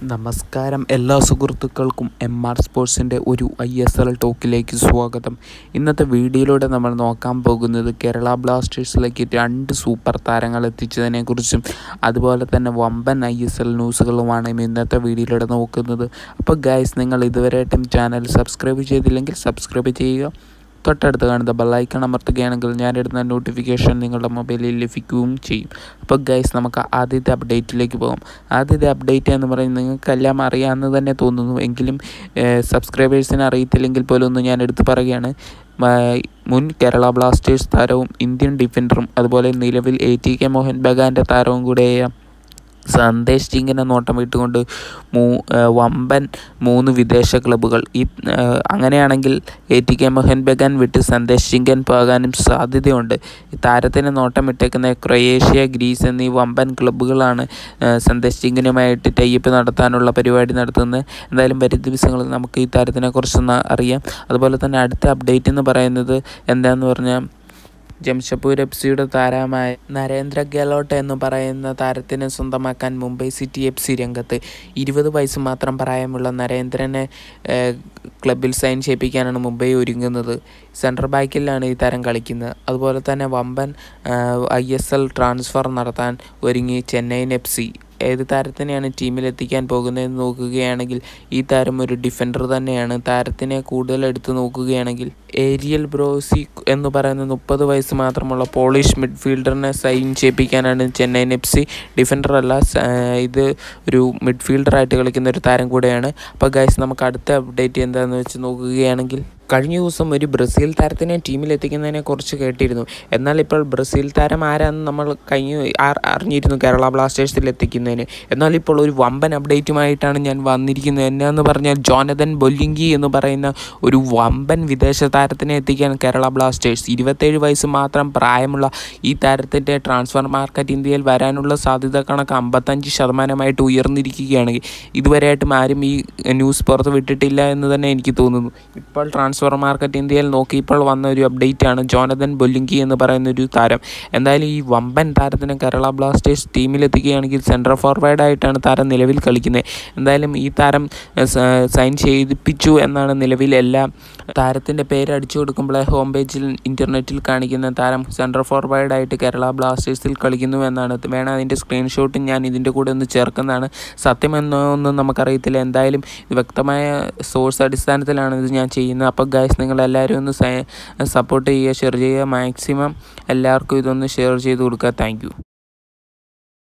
നമസ്കാരം എല്ലാ സുഹൃത്തുക്കൾക്കും എം ആർ സ്പോർട്സിൻ്റെ ഒരു ഐ എസ് എൽ ടോക്കിലേക്ക് സ്വാഗതം ഇന്നത്തെ വീഡിയോയിലൂടെ നമ്മൾ നോക്കാൻ പോകുന്നത് കേരള ബ്ലാസ്റ്റേഴ്സിലേക്ക് രണ്ട് സൂപ്പർ താരങ്ങൾ എത്തിച്ചതിനെക്കുറിച്ചും അതുപോലെ തന്നെ വമ്പൻ ഐ എസ് എൽ ന്യൂസുകളുമാണ് ഇന്നത്തെ വീഡിയോയിലൂടെ നോക്കുന്നത് അപ്പോൾ ഗൈസ് നിങ്ങൾ ഇതുവരെയായിട്ടും ചാനൽ സബ്സ്ക്രൈബ് ചെയ്തില്ലെങ്കിൽ സബ്സ്ക്രൈബ് ചെയ്യുക തൊട്ടടുത്ത് കാണുന്ന ബെല്ലൈക്കൺ അമർത്തുകയാണെങ്കിൽ ഞാനിടുന്ന നോട്ടിഫിക്കേഷൻ നിങ്ങളുടെ മൊബൈലിൽ ലഭിക്കുകയും ചെയ്യും അപ്പോൾ ഗൈസ് നമുക്ക് ആദ്യത്തെ അപ്ഡേറ്റിലേക്ക് പോകാം ആദ്യത്തെ അപ്ഡേറ്റ് എന്ന് പറയുന്നത് നിങ്ങൾക്കെല്ലാം അറിയാമെന്ന് തന്നെ തോന്നുന്നു എങ്കിലും സബ്സ്ക്രൈബേഴ്സിന് അറിയത്തില്ലെങ്കിൽ പോലും ഒന്ന് ഞാൻ എടുത്ത് പറയുകയാണ് മുൻ കേരള ബ്ലാസ്റ്റേഴ്സ് താരവും ഇന്ത്യൻ ഡിഫൻഡറും അതുപോലെ നിലവിൽ എ ടി കെ മോഹൻ ബഗാൻ്റെ താരവും കൂടെയായ സന്ദേശ് സിംഗിനെ നോട്ടം വിട്ടുകൊണ്ട് മൂ വമ്പൻ മൂന്ന് വിദേശ ക്ലബ്ബുകൾ ഈ അങ്ങനെയാണെങ്കിൽ A T K Mohun Bagan വിട്ട് സന്ദേശ് സിംഗൻ പോകാനും സാധ്യതയുണ്ട് താരത്തിന് നോട്ടം ഇട്ടേക്കുന്ന ക്രൊയേഷ്യ ഗ്രീസ് എന്നീ വമ്പൻ ക്ലബ്ബുകളാണ് സന്ദേശ് സിംഗിനുമായിട്ട് ടൈപ്പ് നടത്താനുള്ള പരിപാടി നടത്തുന്നത് എന്തായാലും വരും ദിവസങ്ങളിൽ നമുക്ക് ഈ താരത്തിനെ കുറിച്ചൊന്ന് അറിയാം അതുപോലെ തന്നെ അടുത്ത അപ്ഡേറ്റ് എന്ന് പറയുന്നത് എന്താണെന്ന് പറഞ്ഞാൽ ജംഷഡ്പൂർ എഫ് സിയുടെ താരമായ നരേന്ദ്ര ഗെലോട്ട് എന്ന് പറയുന്ന താരത്തിനെ സ്വന്തമാക്കാൻ മുംബൈ സിറ്റി എഫ് സി രംഗത്ത് ഇരുപത് വയസ്സ് മാത്രം പ്രായമുള്ള നരേന്ദ്രനെ ക്ലബിൽ സൈൻ ചെയ്യിപ്പിക്കാനാണ് മുംബൈ ഒരുങ്ങുന്നത് സെൻട്രൽ ബാക്കിലാണ് ഈ താരം കളിക്കുന്നത് അതുപോലെ തന്നെ വമ്പൻ ഐ എസ് എൽ ട്രാൻസ്ഫർ നടത്താൻ ഒരുങ്ങി ചെന്നൈയിൻ എഫ് സി ഏത് താരത്തിനെയാണ് ടീമിൽ എത്തിക്കാൻ പോകുന്നതെന്ന് നോക്കുകയാണെങ്കിൽ ഈ താരം ഒരു ഡിഫൻഡർ തന്നെയാണ് താരത്തിനെ കൂടുതൽ എടുത്തു നോക്കുകയാണെങ്കിൽ ഏരിയൽ ബ്രോസി എന്ന് പറയുന്ന മുപ്പത് വയസ്സ് മാത്രമുള്ള പോളിഷ് മിഡ്ഫീൽഡറിനെ സൈൻ ചെയ്യിപ്പിക്കാനാണ് ചെന്നൈയിൻ എഫ് സി ഡിഫൻഡർ അല്ല ഇത് ഒരു മിഡ്ഫീൽഡറായിട്ട് കളിക്കുന്ന ഒരു താരം കൂടെയാണ് അപ്പോൾ ഗൈസ് നമുക്ക് അടുത്ത അപ്ഡേറ്റ് എന്താണെന്ന് വെച്ച് നോക്കുകയാണെങ്കിൽ കഴിഞ്ഞ ദിവസം ഒരു ബ്രസീൽ താരത്തിനെ ടീമിൽ എത്തിക്കുന്നതിനെ കുറിച്ച് കേട്ടിരുന്നു എന്നാൽ ഇപ്പോൾ ബ്രസീൽ താരം ആരാന്ന് നമ്മൾ കഴിഞ്ഞ അറിഞ്ഞിരുന്നു കേരള ബ്ലാസ്റ്റേഴ്സിൽ എത്തിക്കുന്നതിന് എന്നാൽ ഇപ്പോൾ ഒരു വമ്പൻ അപ്ഡേറ്റുമായിട്ടാണ് ഞാൻ വന്നിരിക്കുന്നത് എന്നാന്ന് പറഞ്ഞാൽ ജോനതൻ ബൊല്ലിങ്കി എന്ന് പറയുന്ന ഒരു വമ്പൻ വിദേശ താരത്തിനെ എത്തിക്കാൻ കേരള ബ്ലാസ്റ്റേഴ്സ് ഇരുപത്തേഴ് വയസ്സ് മാത്രം പ്രായമുള്ള ഈ താരത്തിൻ്റെ ട്രാൻസ്ഫർ മാർക്കറ്റ് ഇന്ത്യയിൽ വരാനുള്ള സാധ്യത കണക്ക് അമ്പത്തഞ്ച് ശതമാനമായിട്ട് ഉയർന്നിരിക്കുകയാണ് ഇതുവരെയായിട്ടും ആരും ഈ ന്യൂസ് പുറത്ത് വിട്ടിട്ടില്ല എന്ന് തന്നെ എനിക്ക് തോന്നുന്നു ഇപ്പോൾ ട്രാൻസ് ട്രാൻസ്ഫർ മാർക്കറ്റ് ഇന്ത്യയിൽ നോക്കിയപ്പോൾ വന്ന ഒരു അപ്ഡേറ്റ് ആണ് ജോനതൻ ബൊല്ലിങ്കി എന്ന് പറയുന്ന ഒരു താരം എന്തായാലും ഈ വമ്പൻ താരത്തിന് കേരള ബ്ലാസ്റ്റേഴ്സ് ടീമിലെത്തുകയാണെങ്കിൽ സെൻട്രൽ ഫോർവേഡായിട്ടാണ് താരം നിലവിൽ കളിക്കുന്നത് എന്തായാലും ഈ താരം സൈൻ ചെയ്തിപ്പിച്ചു എന്നാണ് നിലവിൽ എല്ലാം താരത്തിൻ്റെ പേര് അടിച്ചു കൊടുക്കുമ്പോൾ ഹോം പേജിൽ ഇൻ്റർനെറ്റിൽ കാണിക്കുന്ന താരം സെൻട്രൽ ഫോർവേഡായിട്ട് കേരള ബ്ലാസ്റ്റേഴ്സിൽ കളിക്കുന്നു എന്നാണ് വേണം അതിൻ്റെ സ്ക്രീൻഷോട്ട് ഞാൻ ഇതിൻ്റെ കൂടെ ഒന്ന് ചേർക്കുന്നതാണ് സത്യമെന്നോ ഒന്നും നമുക്കറിയത്തില്ല എന്തായാലും വ്യക്തമായ സോഴ്സ് അടിസ്ഥാനത്തിലാണ് ഇത് ഞാൻ ചെയ്യുന്നത് അപ്പോൾ ഗൈസ് നിങ്ങളെല്ലാവരും ഒന്ന് സപ്പോർട്ട് ചെയ്യുക ഷെയർ ചെയ്യുക മാക്സിമം എല്ലാവർക്കും ഇതൊന്ന് ഷെയർ ചെയ്ത് കൊടുക്കുക താങ്ക്